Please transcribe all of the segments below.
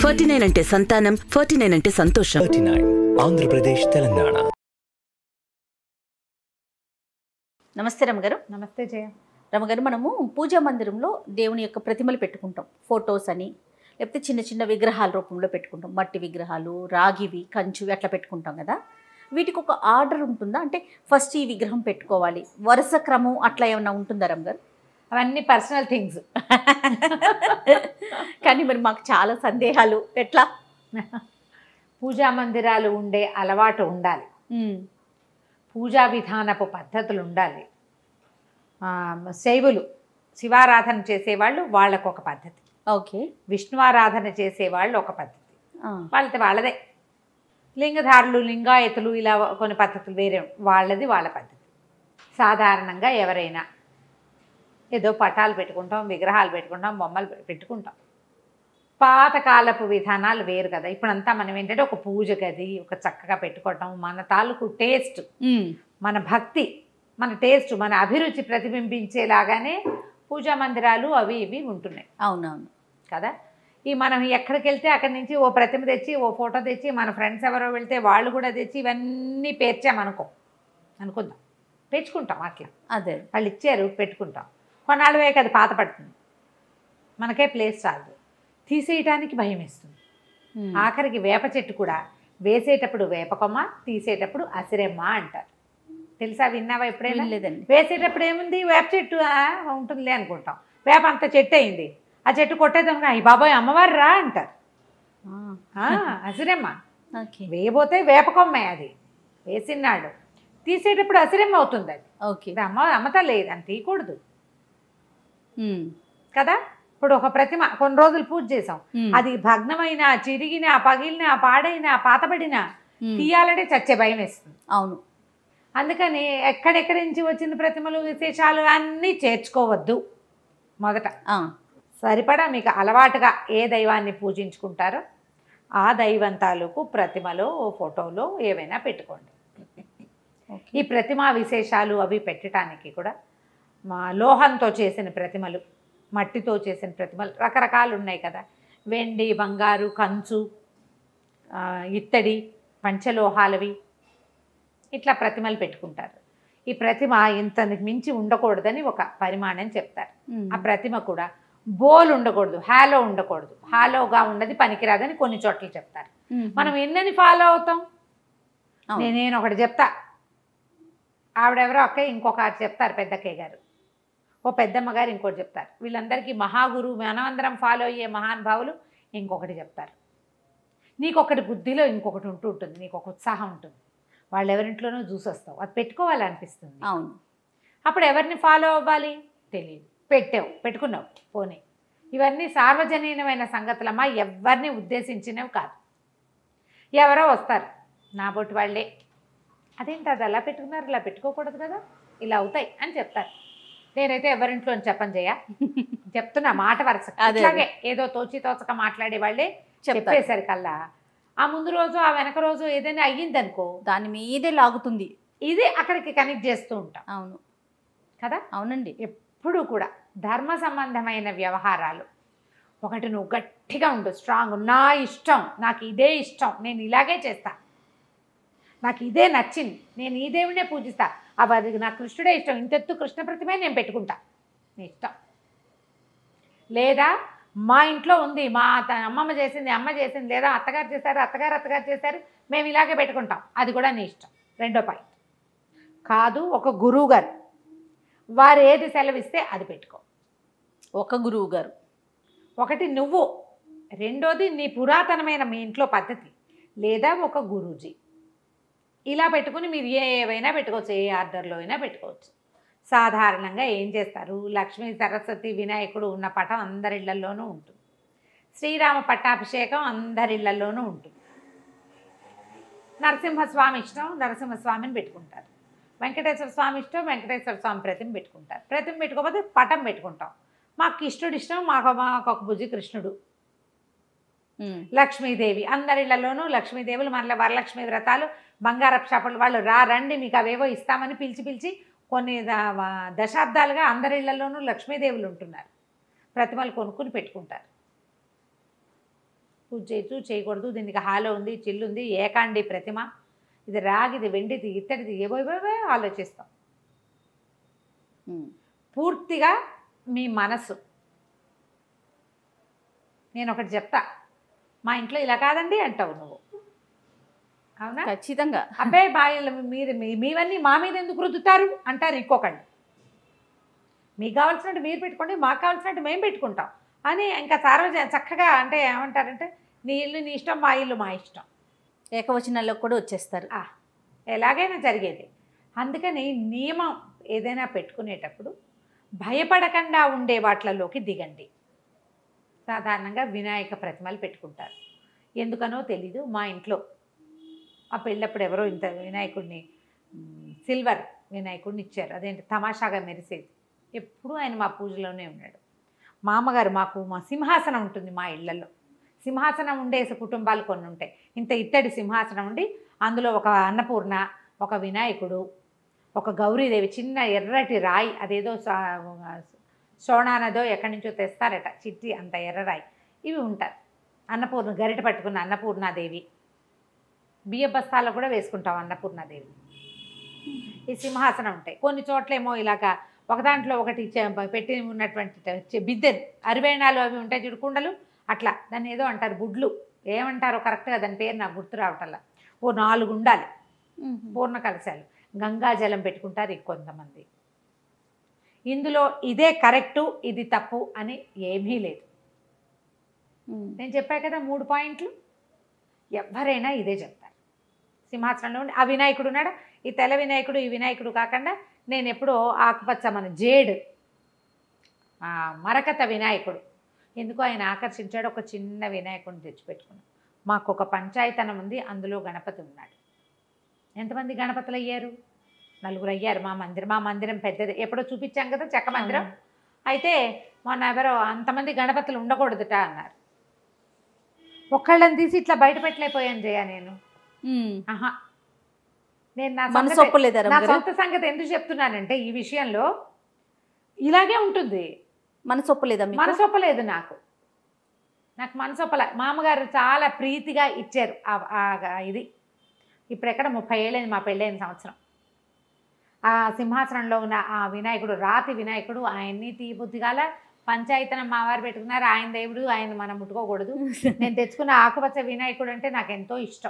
Forty nine అంటే సంతానం forty nine అంటే సంతోషం థర్టీ నైన్ ఆంధ్రప్రదేశ్ తెలంగాణ నమస్తే రమగారు నమస్తే జయ రమగారు మనము పూజా మందిరంలో దేవుని యొక్క ప్రతిమలు పెట్టుకుంటాం ఫొటోస్ అని లేకపోతే చిన్న చిన్న విగ్రహాల రూపంలో పెట్టుకుంటాం మట్టి విగ్రహాలు రాగివి కంచువి అట్లా పెట్టుకుంటాం కదా వీటికి ఒక ఆర్డర్ ఉంటుందా అంటే ఫస్ట్ ఈ విగ్రహం పెట్టుకోవాలి వరుస క్రమం అట్లా ఏమన్నా ఉంటుందా రమగారు అవన్నీ పర్సనల్ థింగ్స్ కానీ మరి మాకు చాలా సందేహాలు ఎట్లా పూజా మందిరాలు ఉండే అలవాటు ఉండాలి పూజా విధానపు పద్ధతులు ఉండాలి ఆ, శైవులు శివారాధన చేసేవాళ్ళు వాళ్ళకు ఒక పద్ధతి ఓకే విష్ణువారాధన చేసేవాళ్ళు ఒక పద్ధతి వాళ్ళది వాళ్ళదే లింగధారులు లింగాయతులు ఇలా కొన్ని పద్ధతులు వేరే వాళ్ళది వాళ్ళ పద్ధతి సాధారణంగా ఎవరైనా ఏదో పటాలు పెట్టుకుంటాం విగ్రహాలు పెట్టుకుంటాం బొమ్మలు పె- పెట్టుకుంటాం పాతకాలపు విధానాలు వేరు కదా ఇప్పుడంతా మనం ఏంటంటే ఒక పూజ గది ఒక చక్కగా పెట్టుకోవటం మన తాలూకు టేస్ట్ మన భక్తి మన టేస్ట్ మన అభిరుచి ప్రతిబింబించేలాగానే పూజా మందిరాలు అవి ఇవి ఉంటున్నాయి అవునవును కదా ఈ మనం ఎక్కడికి వెళ్తే అక్కడి నుంచి ఓ ప్రతిమ తెచ్చి ఓ ఫోటో తెచ్చి మన ఫ్రెండ్స్ ఎవరో వెళ్తే వాళ్ళు కూడా తెచ్చి ఇవన్నీ పేర్చామనుకో అనుకుందాం పెంచుకుంటాం అట్లా అదే వాళ్ళు ఇచ్చారు పెట్టుకుంటాం కొన్నాళ్ళు వేయక అది పాత పడుతుంది మనకే ప్లేస్ చాలదు తీసేయటానికి భయం వేస్తుంది ఉమ్. ఆఖరికి వేప చెట్టు కూడా వేసేటప్పుడు వేపకొమ్మ తీసేటప్పుడు అసిరెమ్మ అంటారు తెలుసా విన్నావా ఎప్పుడైనా లేదండి వేసేటప్పుడు ఏముంది వేప చెట్టు ఆ, ఉంటుందిలే అనుకుంటాం వేప అంత చెట్టు అయింది ఆ చెట్టు కొట్టేదాం అయ్యి బాబాయ్ అమ్మవారు రా అంటారు ఆ, అసిరెమ్మ ఓకే వేయబోతే వేపకొమ్మే అది వేసినాడు తీసేటప్పుడు అసిరెమ్మ అవుతుంది అది ఓకే ఇది అమ్మ అమ్మతా లేదు అని తీయకూడదు ఉమ్. కదా ఇప్పుడు ఒక ప్రతిమ కొన్ని రోజులు పూజ చేసాం ఉమ్. అది భగ్నమైన చిరిగిన పగిలిన పాడైన పాతబడిన ఉమ్. తీయాలంటే చచ్చే భయం వేస్తుంది అవును అందుకని ఎక్కడెక్కడి నుంచి వచ్చిన ప్రతిమలు విశేషాలు అన్నీ చేర్చుకోవద్దు మొదట ఆ. సరిపడా మీకు అలవాటుగా ఏ దైవాన్ని పూజించుకుంటారో ఆ దైవం తాలూకు ప్రతిమలో ఫోటోలో ఏవైనా పెట్టుకోండి ఈ ప్రతిమా విశేషాలు అవి పెట్టడానికి కూడా మా లోహంతో చేసిన ప్రతిమలు మట్టితో చేసిన ప్రతిమలు రకరకాలు ఉన్నాయి కదా వెండి బంగారు కంచు ఆ, ఇత్తడి పంచలోహాలవి ఇట్లా ప్రతిమలు పెట్టుకుంటారు ఈ ప్రతిమ ఇంతకు మించి ఉండకూడదని ఒక పరిమాణం చెప్తారు ఉమ్. ఆ ప్రతిమ కూడా బోల్ ఉండకూడదు హాలో ఉండకూడదు హాలోగా ఉన్నది పనికిరాదని కొన్ని చోట్ల చెప్తారు ఉమ్. మనం ఎన్నని ఫాలో అవుతాం అవును. నేను నేను ఒకటి చెప్తా ఆవిడెవరో అక్కయ్య ఇంకొక ఆరు చెప్తారు పెద్దక్కయ్య గారు ఓ పెద్దమ్మ గారు ఇంకోటి చెప్తారు వీళ్ళందరికీ మహాగురు మనమందరం ఫాలో అయ్యే మహానుభావులు ఇంకొకటి చెప్తారు నీకొకటి బుద్ధిలో ఇంకొకటి ఉంటూ ఉంటుంది నీకు ఒక ఉత్సాహం ఉంటుంది వాళ్ళు ఎవరింట్లోనో చూసి వస్తావు అది పెట్టుకోవాలనిపిస్తుంది అవును అప్పుడు ఎవరిని ఫాలో అవ్వాలి తెలియదు పెట్టావు పెట్టుకున్నావు పోనీ ఇవన్నీ సార్వజనీనమైన సంగతులమ్మా ఎవరిని ఉద్దేశించినవి కాదు ఎవరో వస్తారు నా బొట్టు వాళ్ళే అదేంటి అది అలా పెట్టుకున్నారు ఇలా పెట్టుకోకూడదు కదా ఇలా అవుతాయి అని చెప్తారు నేనైతే ఎవరింట్లో అని చెప్పను చేయ చెప్తున్నా మాట వరుస అదే. ఇట్లాగే ఏదో తోచి తోచక మాట్లాడే వాళ్ళే చెప్తారు. చెప్పేసరికల్లా ఆ ముందు రోజు ఆ వెనక రోజు ఏదైనా అయ్యిందనుకో దాని మీదే లాగుతుంది ఇది అక్కడికి కనెక్ట్ చేస్తూ ఉంటాం అవును కదా అవునండి ఎప్పుడు కూడా ధర్మ సంబంధమైన వ్యవహారాలు ఒకటి నువ్వు గట్టిగా ఉండు స్ట్రాంగ్ నా ఇష్టం నాకు ఇదే ఇష్టం నేను ఇలాగే చేస్తా నాకు ఇదే నచ్చింది నేను ఈ దేవుడినే పూజిస్తా అవి అది నా కృష్ణుడే ఇష్టం ఇంతెత్తు కృష్ణ ప్రతిమే నేను పెట్టుకుంటా నీ ఇష్టం లేదా మా ఇంట్లో ఉంది మా త- అమ్మమ్మ చేసింది అమ్మ చేసింది లేదా అత్తగారు చేశారు అత్తగారు అత్తగారు చేశారు మేము ఇలాగే పెట్టుకుంటాం అది కూడా నీ ఇష్టం రెండో పాయింట్ కాదు ఒక గురువు గారు వారు ఏది సెలవిస్తే అది పెట్టుకో ఒక గురువు గారు ఒకటి నువ్వు రెండోది నీ పురాతనమైన మీ ఇంట్లో పద్ధతి లేదా ఒక గురూజీ ఇలా పెట్టుకుని మీరు ఏవైనా పెట్టుకోవచ్చు ఏ ఆర్డర్లో అయినా పెట్టుకోవచ్చు సాధారణంగా ఏం చేస్తారు లక్ష్మీ సరస్వతి వినాయకుడు ఉన్న పటం అందరిళ్లలోనూ ఉంటుంది శ్రీరామ పట్టాభిషేకం అందరిళ్లలోనూ ఉంటుంది నరసింహస్వామి ఇష్టం నరసింహస్వామిని పెట్టుకుంటారు వెంకటేశ్వర స్వామి ఇష్టం వెంకటేశ్వర స్వామి ప్రతిమ పెట్టుకుంటారు ప్రతిమ పెట్టుకోకపోతే పటం పెట్టుకుంటాం మాకు కృష్ణుడు ఇష్టం మాకు మాకు ఒక బుజ్జి కృష్ణుడు ఉమ్. లక్ష్మీదేవి అందరిళ్లలోనూ లక్ష్మీదేవులు మళ్ళీ వరలక్ష్మి వ్రతాలు బంగారపు షాపులు వాళ్ళు రా రండి మీకు అవేవో ఇస్తామని పిలిచి పిలిచి కొన్ని ద- వ- దశాబ్దాలుగా అందరిళ్లలోనూ లక్ష్మీదేవులు ఉంటున్నారు ప్రతిమలు కొనుక్కుని పెట్టుకుంటారు పూజ చేయొచ్చు చేయకూడదు దీనికి హాలో ఉంది చిల్లు ఉంది ఏకాండి ప్రతిమ ఇది రాగిది వెండిది ఇత్తడిది ఏవో ఏవో ఆలోచిస్తాం ఉమ్. పూర్తిగా మీ మనసు నేను ఒకటి చెప్తా మా ఇంట్లో ఇలా కాదండి అంటావు నువ్వు అవునా ఖచ్చితంగా అబ్బే బాయిలు మీరు మీ- మీవన్నీ మా మీద ఎందుకు రుద్దుతారు అంటారు ఇంకొకళ్ళు మీకు కావాల్సినట్టు మీరు పెట్టుకోండి మాకు కావాల్సినట్టు మేము పెట్టుకుంటాం అని ఇంకా సార్వజ చక్కగా అంటే ఏమంటారంటే నీ ఇల్లు నీ ఇష్టం మా ఇల్లు మా ఇష్టం ఏకవచనాల్లో కూడా వచ్చేస్తారు ఆ, ఎలాగైనా జరిగేది అందుకని నియమం ఏదైనా పెట్టుకునేటప్పుడు భయపడకుండా ఉండే వాటిలలోకి దిగండి సాధారణంగా వినాయక ప్రతిమలు పెట్టుకుంటారు ఎందుకనో తెలీదు మా ఇంట్లో ఆ పెళ్ళప్పుడు ఎవరో ఇంత వినాయకుడిని మ్, సిల్వర్ వినాయకుడిని ఇచ్చారు అదేంటి తమాషాగా మెరిసేది ఎప్పుడూ ఆయన మా పూజలోనే ఉన్నాడు మా అమ్మగారు మాకు మా సింహాసనం ఉంటుంది మా ఇళ్లలో సింహాసనం ఉండే కుటుంబాలు కొన్ని ఉంటాయి ఇంత ఇత్తడి సింహాసనం ఉండి అందులో ఒక అన్నపూర్ణ ఒక వినాయకుడు ఒక గౌరీదేవి చిన్న ఎర్రటి రాయి అదేదో సా- సోనానదో ఎక్కడి నుంచో తెస్తారట చిట్టి అంత ఎర్ర రాయి ఇవి ఉంటారు అన్నపూర్ణ గరిట పట్టుకున్న అన్నపూర్ణాదేవి బియ్య బస్తాల్లో కూడా వేసుకుంటాం అన్నపూర్ణాదేవి ఈ సింహాసనం ఉంటాయి కొన్ని చోట్లేమో ఇలాగా ఒక దాంట్లో ఒకటి చె- పెట్టి ఉన్నటువంటి చె- బిద్దెలు అరివేణాలు అవి ఉంటాయి చూడు కుండలు అట్లా దాన్ని ఏదో అంటారు బుడ్లు ఏమంటారో కరెక్ట్గా దాని పేరు నాకు గుర్తు రావటల్లా ఓ నాలుగు ఉండాలి పూర్ణ కలశాలు గంగాజలం పెట్టుకుంటారు ఇంకొంతమంది ఇందులో ఇదే కరెక్టు ఇది తప్పు అని ఏమీ లేదు ఉమ్. నేను చెప్పా కదా మూడు పాయింట్లు ఎవరైనా ఇదే చెప్తారు సింహాసనంలో ఉండి ఆ వినాయకుడు ఉన్నాడా ఈ తెల్ల వినాయకుడు ఈ వినాయకుడు కాకుండా నేను ఎప్పుడో ఆకుపచ్చ మన జేడ్ ఆ, మరకత వినాయకుడు ఎందుకు ఆయన ఆకర్షించాడు ఒక చిన్న వినాయకుడిని తెచ్చిపెట్టుకున్నాం మాకు ఒక పంచాయతనం ఉంది అందులో గణపతి ఉన్నాడు ఎంతమంది గణపతులు అయ్యారు నలుగురు అయ్యారు మా మందిరం మా మందిరం పెద్దది ఎప్పుడో చూపించాం కదా చెక్క మందిరం అయితే మొన్న ఎవరో అంతమంది గణపతులు ఉండకూడదుట అన్నారు ఒక్కళ్ళని తీసి ఇట్లా బయట పెట్టలేకపోయాను జయ నేను ఉమ్. ఆహా నేను నా మనసు సంగతి- ఒప్పలేదా నా రమ్మగారు? సొంత సంగతి ఎందుకు చెప్తున్నానంటే ఈ విషయంలో ఇలాగే ఉంటుంది మనసు ఒప్పలేదా మీకు మనసొప్పలేదు నాకు నాకు మనసొప్పలే మామగారు చాలా ప్రీతిగా ఇచ్చారు ఆ- ఆ- ఇది ఇప్పుడు ఎక్కడ ముప్పై ఏళ్ళైంది మా పెళ్ళైన సంవత్సరం ఆ సింహాసనంలో ఉన్న ఆ వినాయకుడు రాతి వినాయకుడు ఆయన్ని తీయబుద్ధిగాల పంచాయతనం మావారు పెట్టుకున్నారు ఆయన దేవుడు ఆయన మనం ముట్టుకోకూడదు నేను తెచ్చుకున్న ఆకుపచ్చ వినాయకుడు అంటే నాకు ఎంతో ఇష్టం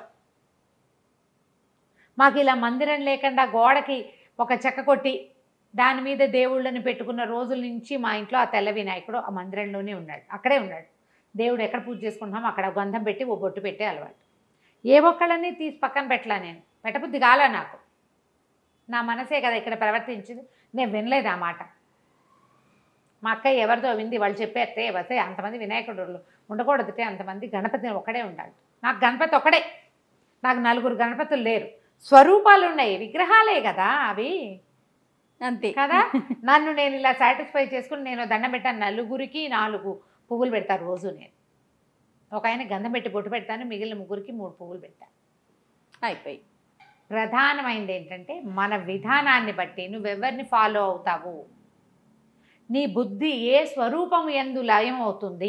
మాకు ఇలా మందిరం లేకుండా గోడకి ఒక చెక్క కొట్టి దాని మీద దేవుళ్ళని పెట్టుకున్న రోజుల నుంచి మా ఇంట్లో ఆ తెల్ల వినాయకుడు ఆ మందిరంలోనే ఉన్నాడు అక్కడే ఉన్నాడు దేవుడు ఎక్కడ పూజ చేసుకుంటున్నాం అక్కడ గంధం పెట్టి ఓ బొట్టు పెట్టే అలవాటు ఏ ఒక్కళ్ళని తీసి పక్కన పెట్టలా నేను పెట్టబుద్ధి కాలా నాకు నా మనసే కదా ఇక్కడ ప్రవర్తించింది నేను వినలేదు ఆ మాట మా అక్క ఎవరితో వింది వాళ్ళు చెప్పేస్తే వస్తే అంతమంది వినాయకుడు ఉండకూడదుటే అంతమంది గణపతి ఒకడే ఉండాలి నాకు గణపతి ఒకడే నాకు నలుగురు గణపతులు లేరు స్వరూపాలు ఉన్నాయి విగ్రహాలే కదా అవి అంతే కదా నన్ను నేను ఇలా సాటిస్ఫై చేసుకుని నేను దండం పెట్టాను నలుగురికి నాలుగు పువ్వులు పెడతాను రోజు నేను ఒక ఆయన గంధం పెట్టి బొట్టు పెడతాను మిగిలిన ముగ్గురికి మూడు పువ్వులు పెడతాను అయిపోయి ప్రధానమైనది ఏంటంటే మన విధానాన్ని బట్టి నువ్వెవరిని ఫాలో అవుతావు నీ బుద్ధి ఏ స్వరూపం ఎందు లయం అవుతుంది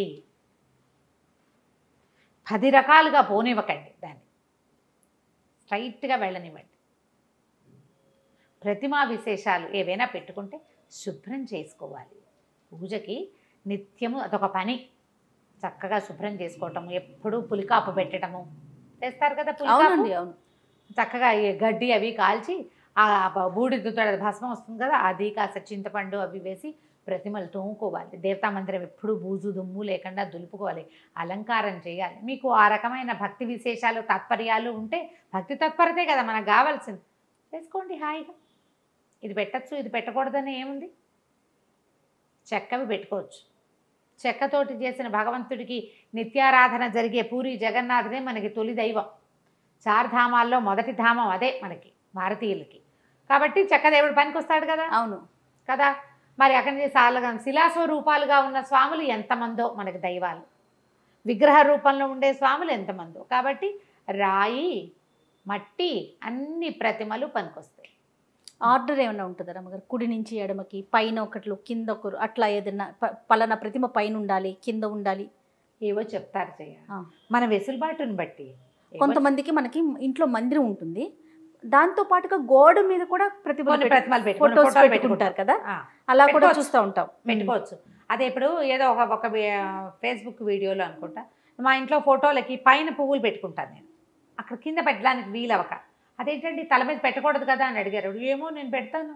పది రకాలుగా పోనివ్వకండి దాన్ని స్ట్రైట్గా వెళ్ళనివ్వండి ప్రతిమా విశేషాలు ఏవైనా పెట్టుకుంటే శుభ్రం చేసుకోవాలి పూజకి నిత్యము అదొక పని చక్కగా శుభ్రం చేసుకోవటము ఎప్పుడూ పులికాపు పెట్టడము చేస్తారు కదా పులికాపు అవునండి అవును చక్కగా ఈ గడ్డి అవి కాల్చి ఆ బ- బూడిదతో అది భస్మం వస్తుంది కదా అది కాస్త చింతపండు అవి వేసి ప్రతిమలు తోముకోవాలి దేవతా మందిరం ఎప్పుడు బూజు దుమ్ము లేకుండా దులుపుకోవాలి అలంకారం చేయాలి మీకు ఆ రకమైన భక్తి విశేషాలు తాత్పర్యాలు ఉంటే భక్తి తత్పరతే కదా మనకు కావాల్సింది చేసుకోండి హాయిగా ఇది పెట్టచ్చు ఇది పెట్టకూడదని ఏముంది చెక్కవి పెట్టుకోవచ్చు చెక్కతోటి చేసిన భగవంతుడికి నిత్యారాధన జరిగే పూరి జగన్నాథుడే మనకి తొలి దైవం చార్ధామాల్లో మొదటి ధామం అదే మనకి భారతీయులకి కాబట్టి చెక్కదేవుడు పనికి వస్తాడు కదా అవును కదా మరి అక్కడి నుంచి సాలగా శిలాస్వరూపాలుగా ఉన్న స్వాములు ఎంతమందో మనకి దైవాలు విగ్రహ రూపంలో ఉండే స్వాములు ఎంతమందో కాబట్టి రాయి మట్టి అన్ని ప్రతిమలు పనికొస్తాయి ఆర్డర్ ఏమైనా ఉంటుందా రమ్మగారు కుడి నుంచి ఎడమకి పైన ఒకట్లు కింద ఒకరు అట్లా ఏదైనా ప- పలానా ప్రతిమ పైన ఉండాలి కింద ఉండాలి ఏవో చెప్తారు చెయ్య ఆ. మన వెసులుబాటుని బట్టి ఏవో కొంతమందికి మనకి ఇంట్లో మందిరం ఉంటుంది దాంతో పాటుగా గోడ మీద కూడా ప్రతిభ కొన్ని ప్రతిమలు పెట్టుకుని ఫొటోస్ ఫోటోలు పెట్టుకుంటారు కదా ఆ, అలా కూడా పెట్టుకోవచ్చు. చూస్తూ ఉంటాం పెట్టుకోవచ్చు అదే ఇప్పుడు ఏదో ఒక ఒక ఫేస్బుక్ వీడియోలో అనుకుంటా మా ఇంట్లో ఫోటోలకి పైన పువ్వులు పెట్టుకుంటాను నేను అక్కడ కింద పెట్టడానికి వీలవక అదేంటండి తల మీద పెట్టకూడదు కదా అని అడిగారు ఏమో నేను పెడతాను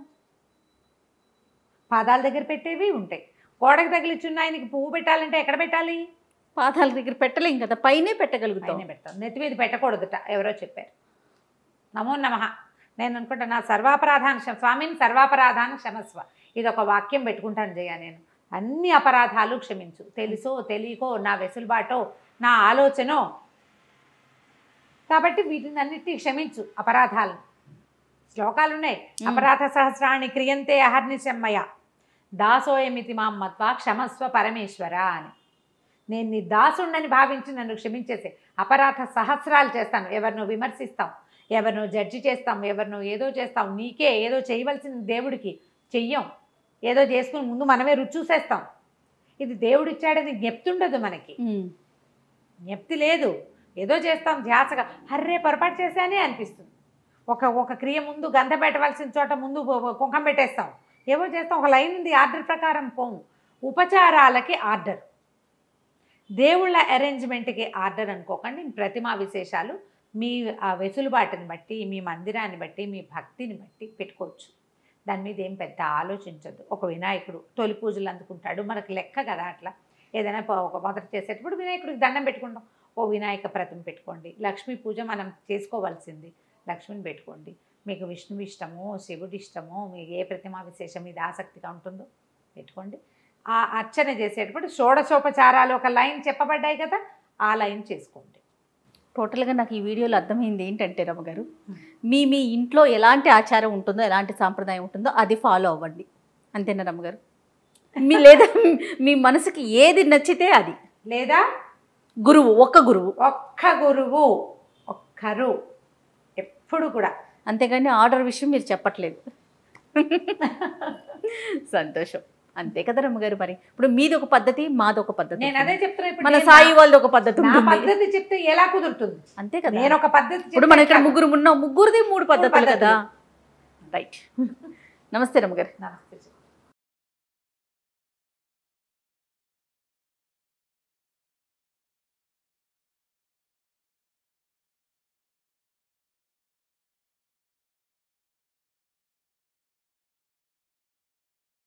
పాదాల దగ్గర పెట్టేవి ఉంటాయి గోడకు తగిలిచున్న ఆయనకి పువ్వు పెట్టాలంటే ఎక్కడ పెట్టాలి పాదాల దగ్గర పెట్టలేం కదా పైనే పెట్టగలుగుతాం పైన పెడతాం నెత్తి మీద పెట్టకూడదుట ఎవరో చెప్పారు నమో నమ నేను అనుకుంటా నా సర్వాపరాధాన్ని క్షమ స్వామిని సర్వాపరాధాన్ని క్షమస్వ ఇది ఒక వాక్యం పెట్టుకుంటాను జయ నేను అన్ని అపరాధాలు క్షమించు తెలుసో తెలియకో నా వెసులుబాటో నా ఆలోచనో కాబట్టి వీటిని అన్నిటినీ క్షమించు అపరాధాలను శ్లోకాలు ఉన్నాయి అపరాధ సహస్రాన్ని క్రియంతే అహర్నిశమ్మయ దాసోయమితి మాం మత్వా క్షమస్వ పరమేశ్వర అని నేను నీ దాసుండని భావించి నన్ను క్షమించేసే అపరాధ సహస్రాలు చేస్తాను ఎవరినో విమర్శిస్తాం ఎవరినో జడ్జి చేస్తాం ఎవరినో ఏదో చేస్తాం నీకే ఏదో చేయవలసిన దేవుడికి చెయ్యం ఏదో చేసుకుని ముందు మనమే రుచి చూసేస్తాం ఇది దేవుడు ఇచ్చాడని జ్ఞప్తుండదు మనకి ఉమ్. జ్ఞప్తి లేదు ఏదో చేస్తాం ధ్యాసగా హర్రే పొరపాటు చేశానే అనిపిస్తుంది ఒక ఒక క్రియ ముందు గంధ పెట్టవలసిన చోట ముందు కు- కుంకం పెట్టేస్తాం ఏవో చేస్తాం ఒక లైన్ ఉంది ఆర్డర్ ప్రకారం పోము ఉపచారాలకి ఆర్డర్ దేవుళ్ళ అరేంజ్మెంట్కి ఆర్డర్ అనుకోకండి ప్రతిమా విశేషాలు మీ ఆ వెసులుబాటుని బట్టి మీ మందిరాన్ని బట్టి మీ భక్తిని బట్టి పెట్టుకోవచ్చు దాని మీద ఏం పెద్ద ఆలోచించదు ఒక వినాయకుడు తొలి పూజలు అందుకుంటాడు మనకు లెక్క కదా అట్లా ఏదైనా ప- ఒక మొదట చేసేటప్పుడు వినాయకుడికి దండం పెట్టుకుంటాం ఓ వినాయక ప్రతిమ పెట్టుకోండి లక్ష్మీ పూజ మనం చేసుకోవాల్సింది లక్ష్మిని పెట్టుకోండి మీకు విష్ణువు ఇష్టమో శివుడి ఇష్టమో మీకు ఏ ప్రతిమా విశేషం మీద ఆసక్తిగా ఉంటుందో పెట్టుకోండి ఆ అర్చన చేసేటప్పుడు షోడశోపచారాలు ఒక లైన్ చెప్పబడ్డాయి కదా ఆ లైన్ చేసుకోండి టోటల్గా నాకు ఈ వీడియోలో అర్థమైంది ఏంటంటే రమ్మగారు మీ మీ ఇంట్లో ఎలాంటి ఆచారం ఉంటుందో ఎలాంటి సాంప్రదాయం ఉంటుందో అది ఫాలో అవ్వండి అంతేనా రమ్మగారు మీ లేదా మీ మనసుకి ఏది నచ్చితే అది లేదా గురువు ఒక్క గురువు ఒక్క గురువు ఒక్కరు ఎప్పుడు కూడా అంతేగాని ఆర్డర్ విషయం మీరు చెప్పట్లేదు సంతోషం అంతే కదా రమ్మగారు మరి ఇప్పుడు మీది ఒక పద్ధతి మాది ఒక పద్ధతి నేను అదే ఉంటుంది. చెప్తున్నా ఇప్పుడు మన నేను సాయి వాళ్ళది ఒక పద్ధతి నా ఉంటుంది పద్ధతి చెప్తే ఎలా కుదురుతుంది అంతే కదా నేను ఒక పద్ధతి ఇప్పుడు మనం ఇక్కడ చెప్తే ముగ్గురు ఉన్నాం ముగ్గురిది మూడు పద్ధతులు పద్ధతులు. కదా రైట్ నమస్తే రమ్మగారు నమస్తే